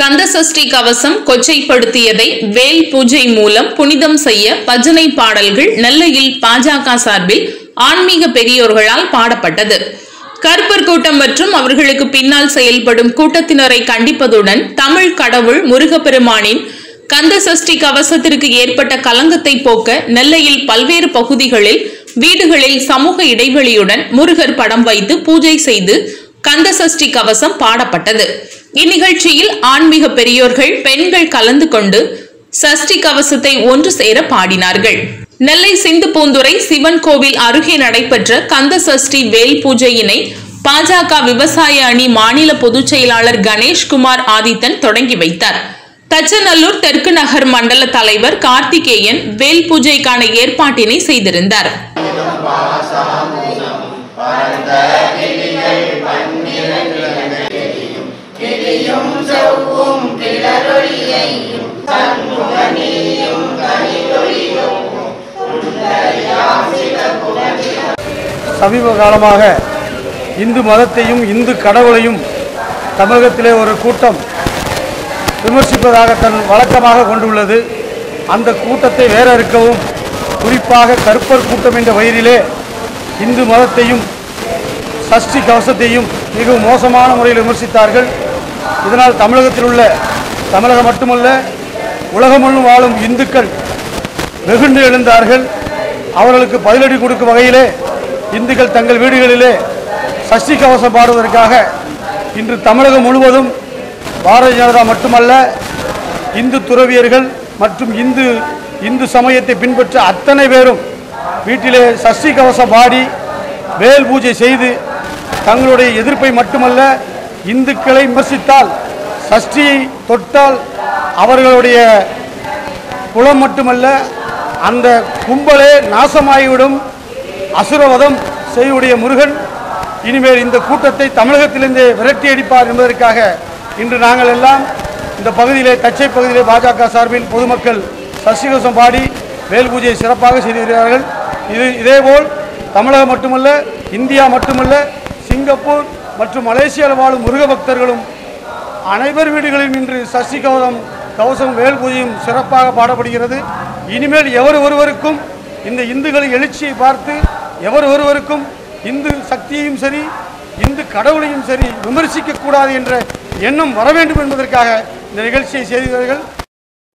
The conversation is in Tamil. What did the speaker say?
கந்தசஷ்டி கவசம் கொச்சைப்படுத்தியதை வேல் பூஜை மூலம் புனிதம் செய்ய பஜனை பாடல்கள் நெல்லையில் பாஜக சார்பில் ஆன்மீக பெரியோர்களால் பாடப்பட்டது கருப்பர் கூட்டம் மற்றும் அவர்களுக்கு பின்னால் செயல்படும் கூட்டத்தினரை கண்டிப்பதுடன் தமிழ் கடவுள் முருகப்பெருமானின் கந்தசஷ்டி கவசத்திற்கு ஏற்பட்ட கலங்கத்தை போக்க நெல்லையில் பல்வேறு பகுதிகளில் வீடுகளில் சமூக இடைவெளியுடன் முருகர் படம் வைத்து பூஜை செய்து கந்தசஷ்டி கவசம் பாடப்பட்டது இந்நிகழ்ச்சியில் ஆன்மீக பெரியோர்கள் பெண்கள் கலந்து கொண்டு சஷ்டி கவசத்தை ஒன்று சேர பாடினார்கள் நெல்லை சிந்து பூந்துரை சிவன் கோவில் அருகே நடைபெற்ற கந்த சஷ்டி வேல் பூஜையினை பாஜக விவசாய அணி மாநில பொதுச் செயலாளர் கணேஷ்குமார் ஆதித்தன் தொடங்கி வைத்தார் தச்சநல்லூர் தெற்கு நகர் மண்டல தலைவர் கார்த்திகேயன் வேல் பூஜைக்கான ஏற்பாட்டினை செய்திருந்தார் சமீப காலமாக இந்து மதத்தையும் இந்து கடவுளையும் தமிழகத்திலே ஒரு கூட்டம் விமர்சிப்பதாக தன் வழக்கமாக கொண்டுள்ளது அந்த கூட்டத்தை வேறறுக்கவும் குறிப்பாக கருப்பர் கூட்டம் என்ற வயிறிலே இந்து மதத்தையும் சஷ்டி கவசத்தையும் மிகவும் மோசமான முறையில் விமர்சித்தார்கள் இதனால் தமிழகத்தில் உள்ள தமிழகம் மட்டுமல்ல உலகமுள்ளும் வாழும் இந்துக்கள் வெகுண்டு எழுந்தார்கள் அவர்களுக்கு பதிலடி கொடுக்கும் வகையிலே இந்துக்கள் தங்கள் வீடுகளிலே சஷ்டி கவசம் பாடுவதற்காக இன்று தமிழகம் முழுவதும் பாரதிய ஜனதா மட்டுமல்ல இந்து துறவியர்கள் மற்றும் இந்து இந்து சமயத்தை பின்பற்ற அத்தனை பேரும் வீட்டிலே சஷ்டி கவசம் பாடி வேல் பூஜை செய்து தங்களுடைய எதிர்ப்பை மட்டுமல்ல இந்துக்களை விமர்சித்தால் சஷ்டியை தொட்டால் அவர்களுடைய குலம் மட்டுமல்ல அந்த கும்பலே நாசமாகிவிடும் அசுரவதம் செய்யுடைய முருகன் இனிமேல் இந்த கூட்டத்தை தமிழகத்திலிருந்தே விரட்டி அடிப்பார் என்பதற்காக இன்று நாங்கள் எல்லாம் இந்த பகுதியிலே தச்சை பகுதியிலே பாஜக சார்பில் பொதுமக்கள் சசிகோஷம் பாடி வேல் பூஜையை சிறப்பாக செய்து வருகிறார்கள் இது இதேபோல் தமிழகம் மட்டுமல்ல இந்தியா மட்டுமல்ல சிங்கப்பூர் மற்றும் மலேசியாவில் வாழும் முருக பக்தர்களும் அனைவர் வீடுகளிலும் இன்று சஷ்டி கவசம் கவசம் வேல் பூஜையும் சிறப்பாக பாடப்படுகிறது இனிமேல் எவர் ஒருவருக்கும் இந்த இந்துக்களின் எழுச்சியை பார்த்து எவர் ஒருவருக்கும் இந்து சக்தியையும் சரி இந்து கடவுளையும் சரி விமர்சிக்க கூடாது என்ற எண்ணம் வர வேண்டும் என்பதற்காக இந்த நிகழ்ச்சியை செய்தவர்கள்